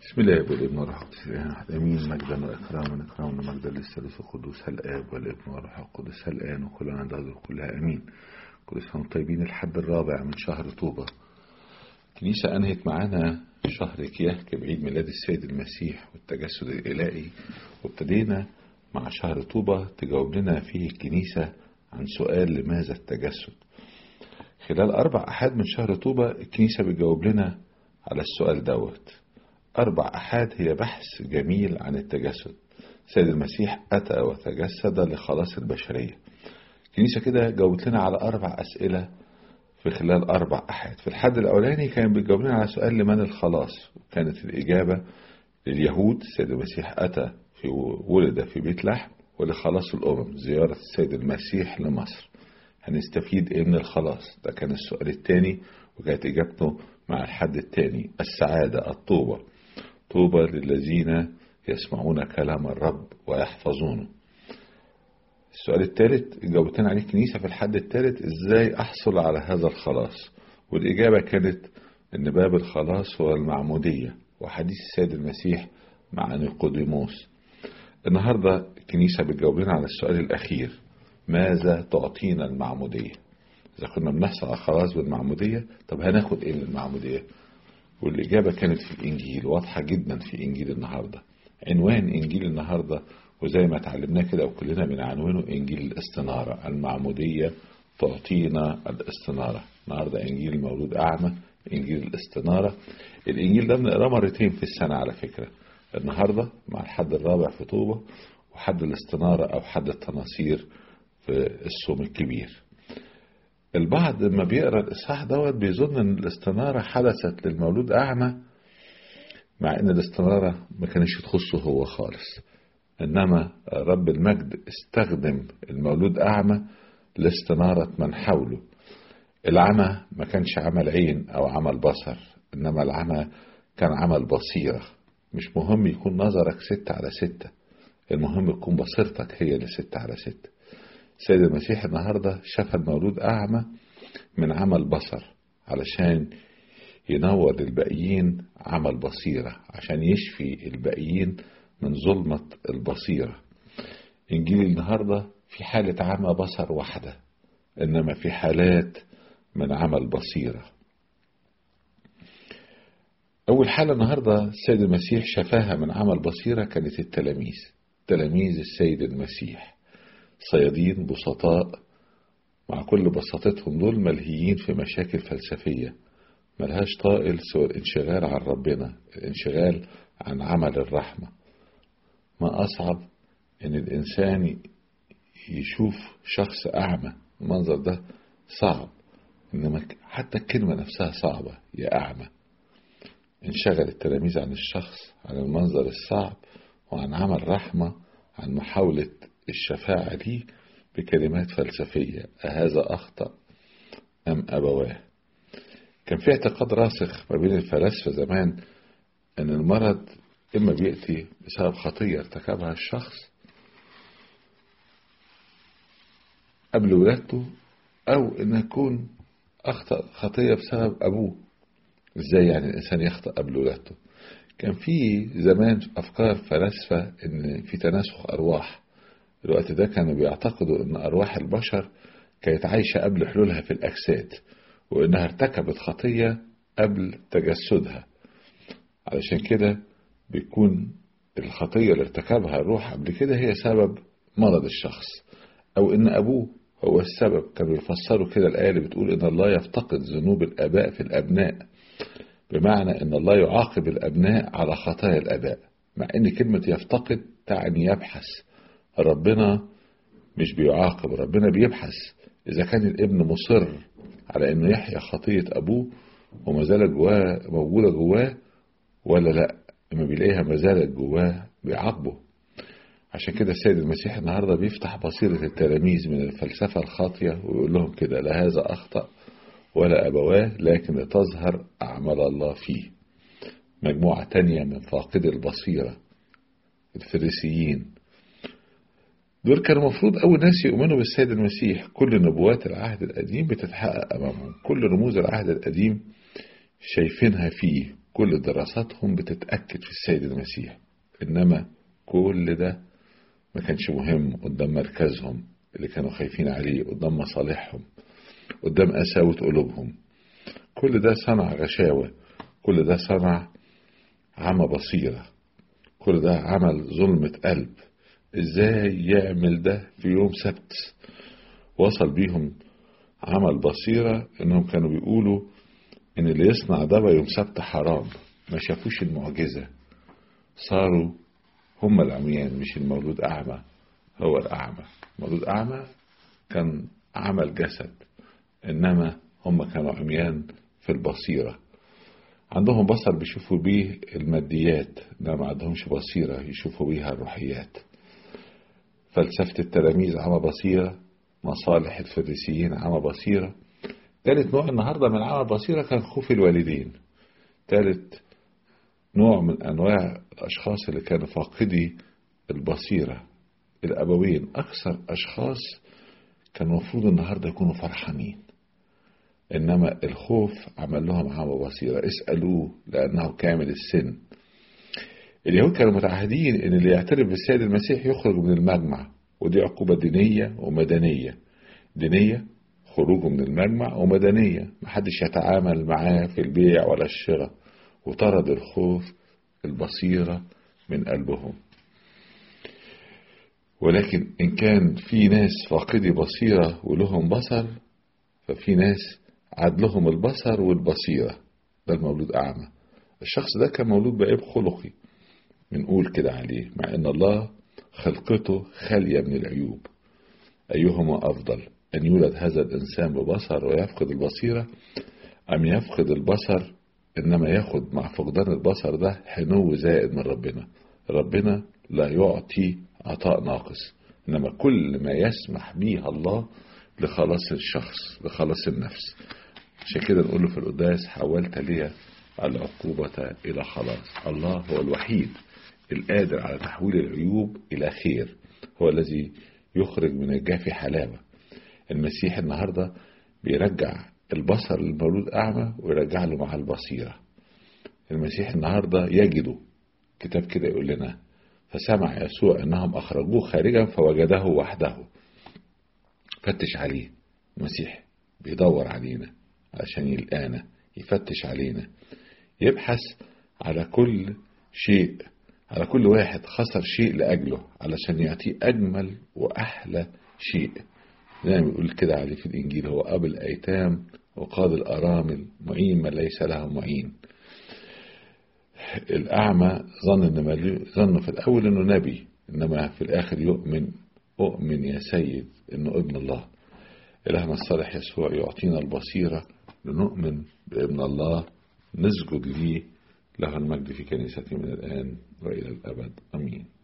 بسم الله والابن والروح القدس الاله احد امين مجدا واكراما اكراما مجدا للثالوث القدوس الاب والابن والروح القدس الان وكل عند هذا كلها امين كل سنه وانتم طيبين الحد الرابع من شهر طوبه الكنيسه انهت معانا شهر كياك بعيد ميلاد السيد المسيح والتجسد الالهي وابتدينا مع شهر طوبه تجاوب لنا فيه الكنيسه عن سؤال لماذا التجسد خلال أربع أحاد من شهر طوبة الكنيسة بتجاوب لنا على السؤال دوت أربع أحاد هي بحث جميل عن التجسد سيد المسيح أتى وتجسد لخلاص البشرية الكنيسة كده جاوبت لنا على أربع أسئلة في خلال أربع أحاد في الحد الأولاني كان بتجاوب لنا على سؤال لمن الخلاص وكانت الإجابة لليهود سيد المسيح أتى في ولد في بيت لحم ولخلاص الأمم زيارة السيد المسيح لمصر هنستفيد ايه من الخلاص ده كان السؤال الثاني وكانت اجابته مع الحد الثاني السعادة الطوبة طوبى للذين يسمعون كلام الرب ويحفظونه السؤال الثالث جاوبتنا عليه الكنيسة في الحد الثالث ازاي احصل على هذا الخلاص والاجابة كانت ان باب الخلاص هو المعمودية وحديث السيد المسيح مع نيقوديموس النهاردة الكنيسة بتجاوب لنا على السؤال الأخير ماذا تعطينا المعمودية إذا كنا بنحصل على خلاص بالمعمودية طب هناخد إيه من المعمودية والإجابة كانت في الإنجيل واضحة جدا في إنجيل النهاردة عنوان إنجيل النهاردة وزي ما اتعلمناه كده وكلنا بنعنونه إنجيل الاستنارة المعمودية تعطينا الاستنارة النهاردة إنجيل المولود أعمى إنجيل الاستنارة الإنجيل ده بنقراه مرتين في السنة على فكرة النهاردة مع الحد الرابع في طوبة وحد الاستنارة أو حد التناصير في الصوم الكبير البعض لما بيقرا الاصحاح دوت بيظن ان الاستناره حدثت للمولود اعمى مع ان الاستناره ما كانش تخصه هو خالص انما رب المجد استخدم المولود اعمى لاستناره من حوله العمى ما كانش عمل عين او عمل بصر انما العمى كان عمل بصيره مش مهم يكون نظرك ستة على ستة المهم تكون بصيرتك هي اللي ستة على ستة سيد المسيح النهاردة شاف المولود أعمى من عمل بصر علشان ينور الباقيين عمل بصيرة عشان يشفي الباقيين من ظلمة البصيرة إنجيل النهاردة في حالة عمى بصر واحدة إنما في حالات من عمل بصيرة أول حالة النهاردة السيد المسيح شفاها من عمل بصيرة كانت التلاميذ تلاميذ السيد المسيح صيادين بسطاء مع كل بساطتهم دول ملهيين في مشاكل فلسفية ملهاش طائل سوى الانشغال عن ربنا الانشغال عن عمل الرحمة ما أصعب إن الإنسان يشوف شخص أعمى المنظر ده صعب إنما حتى الكلمة نفسها صعبة يا أعمى انشغل التلاميذ عن الشخص عن المنظر الصعب وعن عمل رحمة عن محاولة الشفاعة ليه بكلمات فلسفية أهذا أخطأ أم أبواه كان في اعتقاد راسخ ما بين الفلاسفة زمان أن المرض إما بيأتي بسبب خطية ارتكبها الشخص قبل ولادته أو إنه يكون أخطأ خطية بسبب أبوه إزاي يعني الإنسان يخطأ قبل ولادته كان في زمان أفكار فلاسفة إن في تناسخ أرواح الوقت ده كانوا بيعتقدوا ان ارواح البشر كانت عايشة قبل حلولها في الاجساد وانها ارتكبت خطية قبل تجسدها علشان كده بيكون الخطية اللي ارتكبها الروح قبل كده هي سبب مرض الشخص او ان ابوه هو السبب كانوا يفسروا كده الآية اللي بتقول ان الله يفتقد ذنوب الاباء في الابناء بمعنى ان الله يعاقب الابناء على خطايا الاباء مع ان كلمة يفتقد تعني يبحث ربنا مش بيعاقب ربنا بيبحث إذا كان الابن مصر على إنه يحيا خطية أبوه وما زالت جواه موجودة جواه ولا لأ لما بيلاقيها ما زالت جواه بيعاقبه عشان كده السيد المسيح النهاردة بيفتح بصيرة التلاميذ من الفلسفة الخاطية ويقول لهم كده لا هذا أخطأ ولا أبواه لكن لتظهر أعمال الله فيه مجموعة تانية من فاقد البصيرة الفريسيين دول كانوا المفروض أول ناس يؤمنوا بالسيد المسيح كل نبوات العهد القديم بتتحقق أمامهم كل رموز العهد القديم شايفينها فيه كل دراساتهم بتتأكد في السيد المسيح إنما كل ده ما كانش مهم قدام مركزهم اللي كانوا خايفين عليه قدام مصالحهم قدام قساوة قلوبهم كل ده صنع غشاوة كل ده صنع عمى بصيرة كل ده عمل ظلمة قلب ازاي يعمل ده في يوم سبت وصل بيهم عمل بصيرة انهم كانوا بيقولوا ان اللي يصنع ده يوم سبت حرام ما شافوش المعجزة صاروا هم العميان مش المولود أعمى هو الأعمى المولود أعمى كان أعمى الجسد إنما هم كانوا عميان في البصيرة عندهم بصر بيشوفوا بيه الماديات إنما ما عندهمش بصيرة يشوفوا بيها الروحيات فلسفة التلاميذ عمى بصيرة مصالح الفريسيين عمى بصيرة ثالث نوع النهاردة من عمى بصيرة كان خوف الوالدين ثالث نوع من أنواع الأشخاص اللي كانوا فاقدي البصيرة الأبوين أكثر أشخاص كان المفروض النهاردة يكونوا فرحانين إنما الخوف عمل لهم عمى بصيرة اسألوه لأنه كامل السن اليهود كانوا متعهدين إن اللي يعترف بالسيد المسيح يخرج من المجمع ودي عقوبة دينية ومدنية دينية خروجه من المجمع ومدنية محدش يتعامل معاه في البيع ولا الشراء وطرد الخوف البصيرة من قلبهم ولكن إن كان في ناس فاقدي بصيرة ولهم بصر ففي ناس عدلهم البصر والبصيرة ده المولود أعمى الشخص ده كان مولود بعيب خلقي بنقول كده عليه مع أن الله خلقته خالية من العيوب أيهما أفضل أن يولد هذا الإنسان ببصر ويفقد البصيرة أم يفقد البصر إنما ياخد مع فقدان البصر ده حنو زائد من ربنا ربنا لا يعطي عطاء ناقص إنما كل ما يسمح به الله لخلاص الشخص لخلاص النفس عشان كده نقول له في القداس حولت لي العقوبة إلى خلاص الله هو الوحيد القادر على تحويل العيوب إلى خير هو الذي يخرج من الجاف حلاوة المسيح النهاردة بيرجع البصر للمولود أعمى ويرجع له مع البصيرة المسيح النهاردة يجده كتاب كده يقول لنا فسمع يسوع أنهم أخرجوه خارجا فوجده وحده فتش عليه المسيح بيدور علينا عشان يلقانا يفتش علينا يبحث على كل شيء على كل واحد خسر شيء لأجله علشان يعطيه أجمل وأحلى شيء زي ما بيقول كده عليه في الإنجيل هو أب الأيتام وقاد الأرامل معين من ليس له معين الأعمى ظن إن ملي... ظن في الأول إنه نبي إنما في الآخر يؤمن أؤمن يا سيد إنه ابن الله إلهنا الصالح يسوع يعطينا البصيرة لنؤمن بابن الله نسجد ليه له المجد في كنيسته من الآن وإلى الأبد أمين